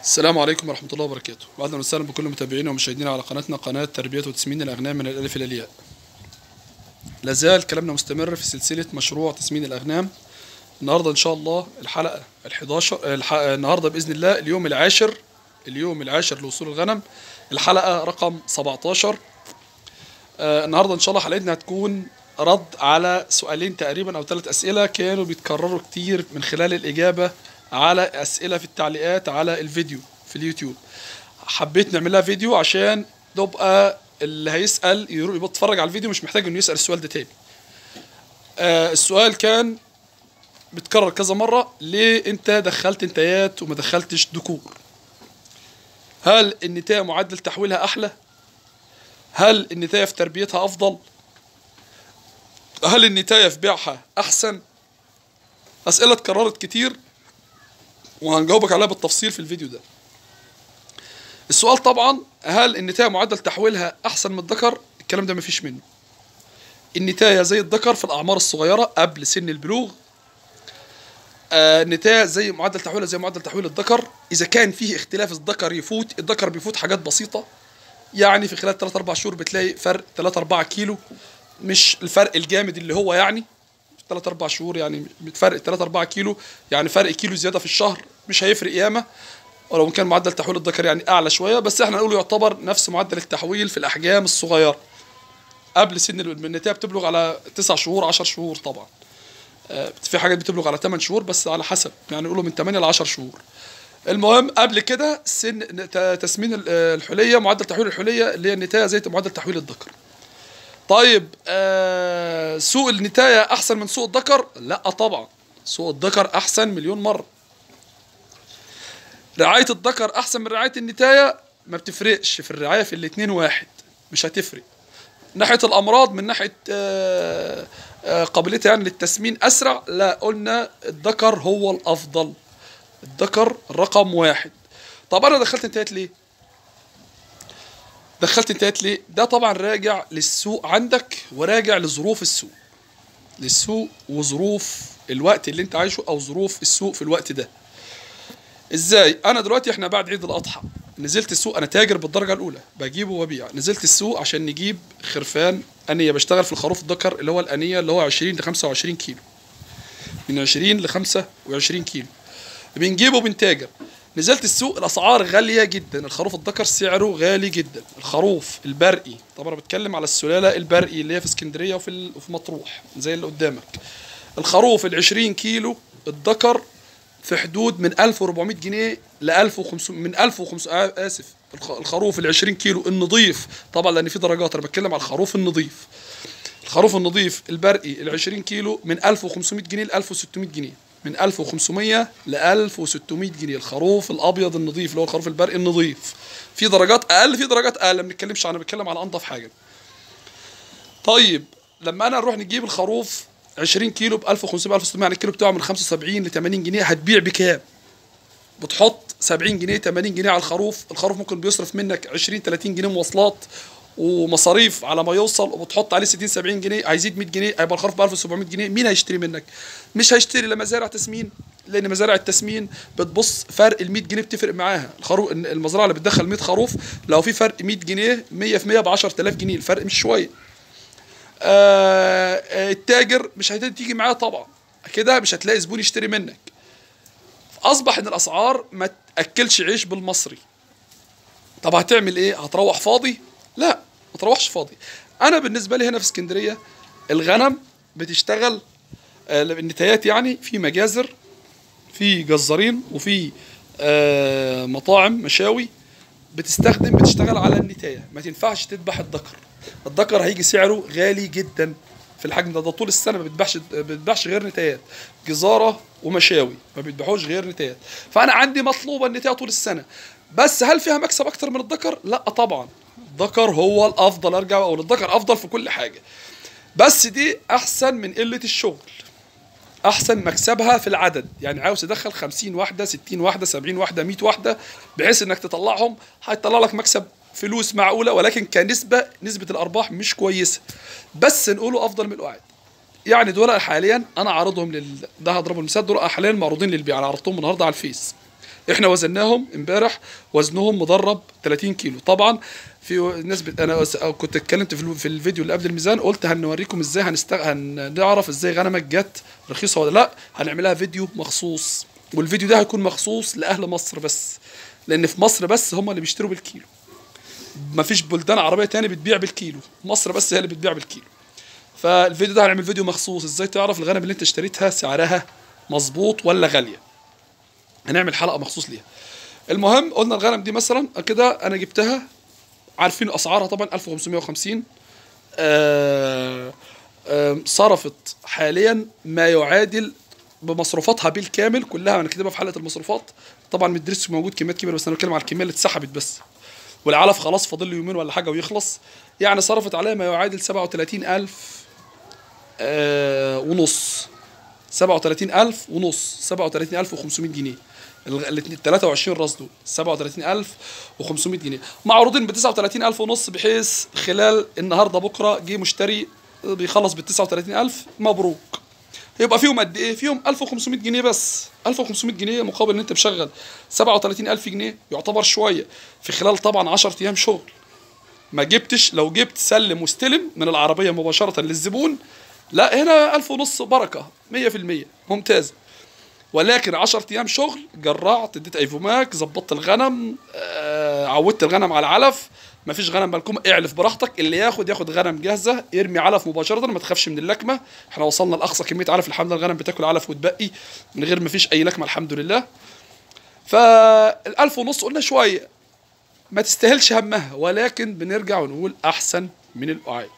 السلام عليكم ورحمة الله وبركاته وأهلا وسهلا بكل متابعينا ومشاهدينا على قناتنا قناة تربية وتسمين الأغنام من الألف إلى الياء لازال كلامنا مستمر في سلسلة مشروع تسمين الأغنام النهاردة إن شاء الله الحلقة ال11 الح... النهاردة بإذن الله اليوم العاشر اليوم العاشر لوصول الغنم الحلقة رقم 17 آه النهاردة إن شاء الله حلقتنا هتكون رد على سؤالين تقريبا أو ثلاث أسئلة كانوا بيتكرروا كتير من خلال الإجابة على أسئلة في التعليقات على الفيديو في اليوتيوب حبيت نعمل لها فيديو عشان تبقى اللي هيسأل يروح يبقى يتفرج على الفيديو مش محتاج انه يسأل السؤال ده تاني آه السؤال كان بيتكرر كذا مرة ليه انت دخلت انتايات وما دخلتش ذكور هل النتاية معدل تحويلها احلى هل النتاية في تربيتها افضل هل النتاية في بيعها احسن اسئلة اتكررت كتير وهنجاوبك عليها بالتفصيل في الفيديو ده السؤال طبعا هل النتاية معدل تحويلها احسن من الذكر الكلام ده مفيش منه النتاية زي الذكر في الاعمار الصغيرة قبل سن البلوغ آه النتاية زي معدل تحويلها زي معدل تحويل الذكر اذا كان فيه اختلاف الذكر يفوت الذكر بيفوت حاجات بسيطة يعني في خلال 3 4 شهور بتلاقي فرق 3 4 كيلو مش الفرق الجامد اللي هو يعني 3 4 شهور يعني فرق 3 4 كيلو يعني فرق كيلو زياده في الشهر مش هيفرق ياما ولو كان معدل تحويل الذكر يعني اعلى شويه بس احنا نقول يعتبر نفس معدل التحويل في الاحجام الصغيره قبل سن النتايه بتبلغ على 9 شهور 10 شهور طبعا آه، في حاجات بتبلغ على 8 شهور بس على حسب يعني نقوله من 8 ل 10 شهور المهم قبل كده سن ت- تسمين ال- الحليه معدل تحويل الحليه اللي هي النتايه زي معدل تحويل الذكر طيب آه سوق النتاية أحسن من سوق الذكر؟ لا طبعا سوق الذكر أحسن مليون مرة رعاية الذكر أحسن من رعاية النتاية ما بتفرقش في الرعاية في الاتنين واحد مش هتفرق ناحية الأمراض من ناحية آه آه قابليتها يعني للتسمين أسرع لا قلنا الذكر هو الأفضل الذكر رقم واحد طب أنا دخلت انتهيت ليه؟ دخلت انتهيت ليه؟ ده طبعا راجع للسوق عندك وراجع لظروف السوق للسوق وظروف الوقت اللي انت عايشه او ظروف السوق في الوقت ده ازاي انا دلوقتي احنا بعد عيد الاضحى نزلت السوق انا تاجر بالدرجه الاولى بجيبه وببيع نزلت السوق عشان نجيب خرفان انيه بشتغل في الخروف الذكر اللي هو الانيه اللي هو 20 ل 25 كيلو من 20 ل 25 كيلو بنجيبه بنتاجر نزلت السوق الاسعار غاليه جدا الخروف الذكر سعره غالي جدا الخروف البرقي طبعا انا بتكلم على السلاله البرقي اللي هي في اسكندريه وفي ال- وفي مطروح زي اللي قدامك الخروف ال 20 كيلو الذكر في حدود من 1400 جنيه ل 1500 من 1500 آه اسف الخ- الخروف ال 20 كيلو النظيف طبعا لان في درجات انا بتكلم على الخروف النظيف الخروف النظيف البرقي ال 20 كيلو من 1500 جنيه ل 1600 جنيه من 1500 ل 1600 جنيه الخروف الابيض النظيف اللي هو الخروف البرقي النظيف في درجات اقل في درجات اقل ما بنتكلمش عنها بنتكلم على انضف حاجه طيب لما انا نروح نجيب الخروف 20 كيلو ب 1500 1600 يعني الكيلو بتاعه من 75 ل 80 جنيه هتبيع بكام بتحط 70 جنيه 80 جنيه على الخروف الخروف ممكن بيصرف منك 20 30 جنيه مواصلات ومصاريف على ما يوصل وبتحط عليه 60 70 جنيه هيزيد 100 جنيه هيبقى الخروف ب 1700 جنيه مين هيشتري منك مش هيشتري لا مزارع تسمين لان مزارع التسمين بتبص فرق ال 100 جنيه بتفرق معاها الخروف المزرعه اللي بتدخل 100 خروف لو في فرق 100 جنيه 100 في 100 ب 10000 جنيه الفرق مش شويه آه آه، التاجر مش هتيجي معاه طبعا كده مش هتلاقي زبون يشتري منك اصبح ان الاسعار ما تاكلش عيش بالمصري طب هتعمل ايه هتروح فاضي لا ما تروحش فاضي انا بالنسبه لي هنا في اسكندريه الغنم بتشتغل آه، النتايات يعني في مجازر في جزارين وفي آه، مطاعم مشاوي بتستخدم بتشتغل على النتايه ما تنفعش تذبح الذكر الذكر هيجي سعره غالي جدا في الحجم ده ده طول السنه ما بتبيعش ما بتبيعش غير نتايات جزاره ومشاوي ما بيذبحوش غير نتايات فانا عندي مطلوبه النتايه طول السنه بس هل فيها مكسب اكتر من الذكر لا طبعا الذكر هو الافضل ارجع واقول الذكر افضل في كل حاجه بس دي احسن من قله الشغل احسن مكسبها في العدد يعني عاوز تدخل 50 واحده 60 واحده 70 واحده 100 واحده بحيث انك تطلعهم هيطلع لك مكسب فلوس معقوله ولكن كنسبه نسبه الارباح مش كويسه بس نقوله افضل من القواعد يعني دول حاليا انا عارضهم لل ده هضربهم المثال دول حاليا معروضين للبيع انا عرضتهم النهارده على الفيس احنا وزناهم امبارح وزنهم مضرب 30 كيلو طبعا في ناس بت... انا س- كنت اتكلمت في, ال- في الفيديو اللي قبل الميزان قلت هنوريكم ازاي هنست... هنعرف ازاي غنمك جت رخيصه ولا لا هنعملها فيديو مخصوص والفيديو ده هيكون مخصوص لاهل مصر بس لان في مصر بس هم اللي بيشتروا بالكيلو مفيش بلدان عربيه تاني بتبيع بالكيلو مصر بس هي اللي بتبيع بالكيلو فالفيديو ده هنعمل فيديو مخصوص ازاي تعرف الغنم اللي انت اشتريتها سعرها مظبوط ولا غاليه هنعمل حلقه مخصوص ليها المهم قلنا الغنم دي مثلا كده انا جبتها عارفين اسعارها طبعا 1550 آه آه صرفت حاليا ما يعادل بمصروفاتها بالكامل كلها انا كاتبها في حلقه المصروفات طبعا مدرس موجود كميات كبيره بس انا بتكلم على الكميه اللي اتسحبت بس والعلف خلاص فاضل له يومين ولا حاجه ويخلص يعني صرفت عليها ما يعادل 37000 آه ونص 37000 ونص 37500 جنيه ال 23 راس دول 37500 جنيه معروضين ب 39000 ونص بحيث خلال النهارده بكره جه مشتري بيخلص بال 39000 مبروك يبقى فيهم قد ايه؟ فيهم 1500 جنيه بس 1500 جنيه مقابل ان انت مشغل 37000 جنيه يعتبر شويه في خلال طبعا 10 ايام شغل ما جبتش لو جبت سلم واستلم من العربيه مباشره للزبون لا هنا ألف ونص بركه 100% ممتاز ولكن 10 ايام شغل جرعت اديت ايفوماك ظبطت الغنم آه عودت الغنم على العلف مفيش غنم ملكوم اعلف براحتك اللي ياخد ياخد غنم جاهزه يرمي علف مباشره ما تخافش من اللكمه احنا وصلنا لاقصى كميه علف الحمد لله الغنم بتاكل علف وتبقي من غير مفيش اي لكمه الحمد لله فالألف ونص قلنا شويه ما تستاهلش همها ولكن بنرجع ونقول احسن من القعاد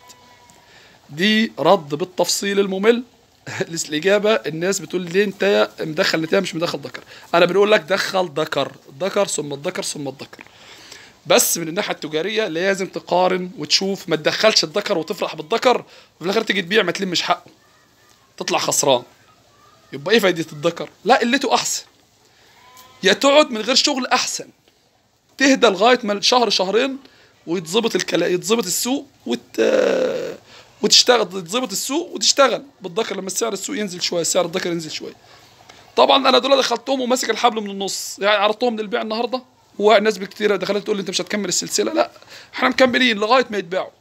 دي رد بالتفصيل الممل الاجابه الناس بتقول ليه انت مدخل نتايه مش مدخل ذكر انا بنقول لك دخل ذكر ذكر ثم الذكر ثم الذكر بس من الناحيه التجاريه لازم تقارن وتشوف ما تدخلش الذكر وتفرح بالذكر وفي الاخر تيجي تبيع ما تلمش حقه تطلع خسران يبقى ايه فايده الذكر لا قلته احسن يا تقعد من غير شغل احسن تهدى لغايه ما شهر شهرين ويتظبط الكلا يتظبط السوق وت... وتشتغل تظبط السوق وتشتغل بالذكر لما السعر السوق ينزل شويه سعر الذكر ينزل شويه طبعا انا دول دخلتهم وماسك الحبل من النص يعني عرضتهم للبيع النهارده هو الناس كتيره دخلت تقول لي انت مش هتكمل السلسله لا احنا مكملين لغايه ما يتباعوا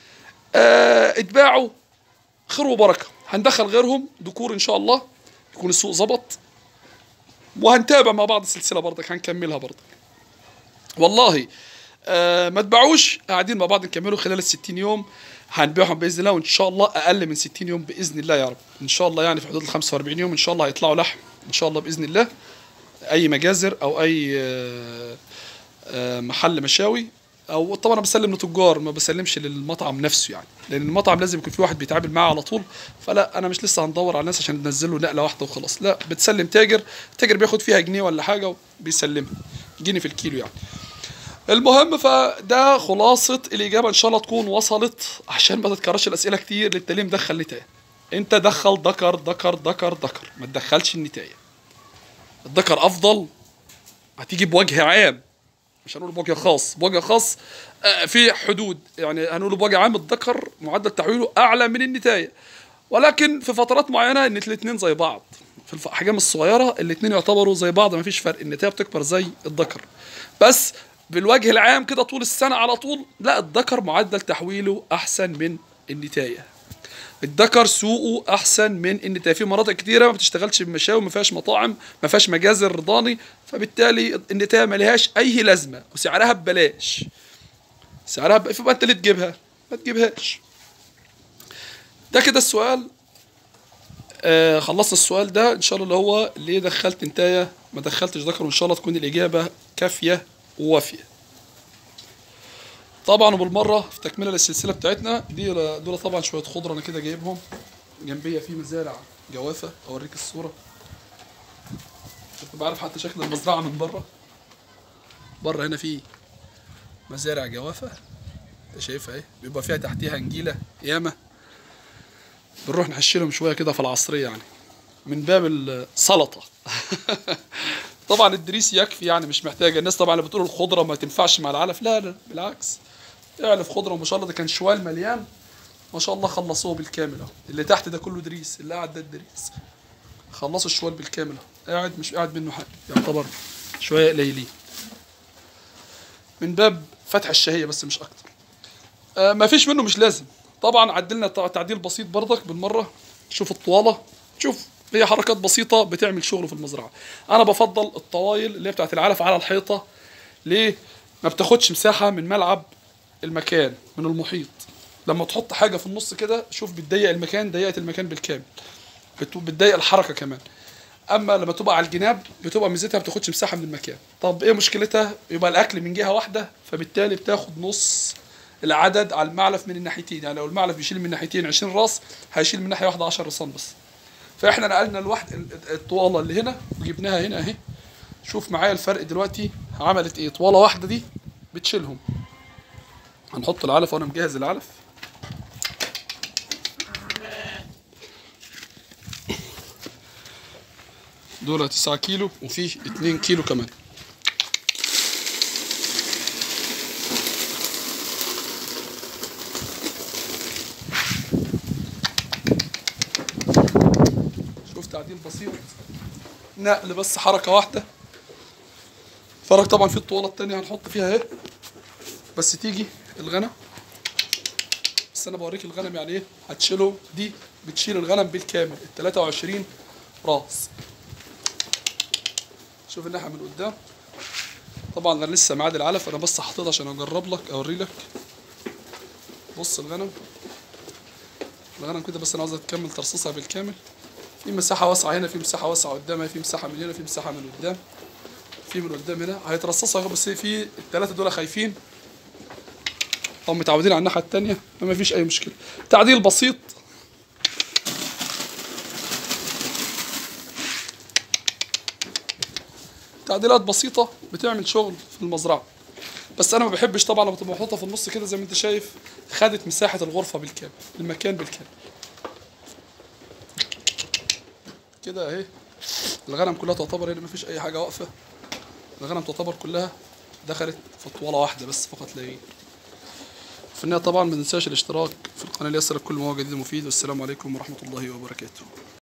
آه اتباعوا خير وبركه هندخل غيرهم ذكور ان شاء الله يكون السوق ظبط وهنتابع مع بعض السلسله برضك هنكملها برضك والله آه ما تباعوش قاعدين مع بعض نكملوا خلال ال 60 يوم هنبيعهم باذن الله وان شاء الله اقل من 60 يوم باذن الله يا رب ان شاء الله يعني في حدود ال 45 يوم ان شاء الله هيطلعوا لحم ان شاء الله باذن الله اي مجازر او اي آه آه محل مشاوي او طبعا انا بسلم لتجار ما بسلمش للمطعم نفسه يعني لان المطعم لازم يكون في واحد بيتعامل معاه على طول فلا انا مش لسه هندور على الناس عشان ننزل له نقله واحده وخلاص لا بتسلم تاجر تاجر بياخد فيها جنيه ولا حاجه وبيسلمها جنيه في الكيلو يعني المهم فده خلاصة الإجابة إن شاء الله تكون وصلت عشان ما تتكررش الأسئلة كتير اللي أنت ليه مدخل نتاية أنت دخل ذكر ذكر ذكر ذكر ما تدخلش النتاية الذكر أفضل هتيجي بوجه عام مش هنقول بوجه خاص بوجه خاص آه، في حدود يعني هنقول بوجه عام الذكر معدل تحويله أعلى من النتاية ولكن في فترات معينة إن الاتنين زي بعض في الأحجام الصغيرة الاتنين يعتبروا زي بعض مفيش فرق النتاية بتكبر زي الذكر بس بالوجه العام كده طول السنة على طول لا الذكر معدل تحويله أحسن من النتاية الذكر سوقه أحسن من النتاية في مناطق كتيرة ما بتشتغلش بمشاوي ما فيهاش مطاعم ما فيهاش مجازر رضاني فبالتالي النتاية ما لهاش أي لازمة وسعرها ببلاش سعرها ب... فبقى أنت ليه تجيبها؟ ما تجيبهاش ده كده السؤال آه خلصنا السؤال ده ان شاء الله اللي هو ليه دخلت انتايه ما دخلتش ذكر وان شاء الله تكون الاجابه كافيه ووافيه طبعا وبالمره في تكمله للسلسله بتاعتنا دي دول طبعا شويه خضره انا كده جايبهم جنبيه في مزارع جوافه اوريك الصوره تبقى عارف حتى شكل المزرعه من بره بره هنا في مزارع جوافه انت شايفها اهي بيبقى فيها تحتيها نجيله ياما بنروح نحشلهم شويه كده في العصريه يعني من باب السلطه طبعا الدريس يكفي يعني مش محتاجه الناس طبعا اللي بتقول الخضره ما تنفعش مع العلف لا لا بالعكس اعلف خضره وما شاء الله ده كان شوال مليان ما شاء الله خلصوه بالكامل اهو اللي تحت ده كله دريس اللي قاعد ده الدريس خلصوا الشوال بالكامل اهو قاعد مش قاعد منه حاجه يعتبر شويه قليلين من باب فتح الشهيه بس مش اكتر آه ما فيش منه مش لازم طبعا عدلنا تع- تعديل بسيط برضك بالمره شوف الطواله شوف هي حركات بسيطه بتعمل شغل في المزرعه انا بفضل الطوايل اللي هي بتاعت العلف على الحيطه ليه ما بتاخدش مساحه من ملعب المكان من المحيط لما تحط حاجه في النص كده شوف بتضيق المكان ضيقت المكان بالكامل بت- بتضيق الحركه كمان اما لما تبقى على الجناب بتبقى ميزتها ما بتاخدش مساحه من المكان طب ايه مشكلتها يبقى الاكل من جهه واحده فبالتالي بتاخد نص العدد على المعلف من الناحيتين يعني لو المعلف بيشيل من ناحيتين 20 راس هيشيل من ناحيه واحده 10 رصان بس فاحنا نقلنا الواحد ال- ال- الطواله اللي هنا وجبناها هنا اهي شوف معايا الفرق دلوقتي عملت ايه طواله واحده دي بتشيلهم هنحط العلف وانا مجهز العلف دول 9 كيلو وفي 2 كيلو كمان شوف تعديل بسيط نقل بس حركة واحدة فرق طبعا في الطوالة التانية هنحط فيها اهي بس تيجي الغنم بس انا بوريك الغنم يعني ايه هتشيله دي بتشيل الغنم بالكامل ال 23 راس شوف الناحية من قدام طبعا انا لسه معاد العلف انا بس حاططها عشان اجرب لك اوري لك بص الغنم الغنم كده بس انا عاوزها تكمل ترصيصها بالكامل في مساحة واسعة هنا في مساحة واسعة قدامها في مساحة من هنا في مساحة من قدام في من قدام هنا هيترصصها بس في الثلاثة دول خايفين او متعودين على الناحية التانية فما فيش أي مشكلة تعديل بسيط تعديلات بسيطة بتعمل شغل في المزرعة بس أنا ما بحبش طبعا لما تبقى محطوطة في النص كده زي ما أنت شايف خدت مساحة الغرفة بالكامل المكان بالكامل كده اهي الغنم كلها تعتبر هنا مفيش اي حاجه واقفه الغنم تعتبر كلها دخلت في طواله واحده بس فقط لا غير في النهايه طبعا ما ننساش الاشتراك في القناه ليصلك كل ما هو جديد ومفيد والسلام عليكم ورحمه الله وبركاته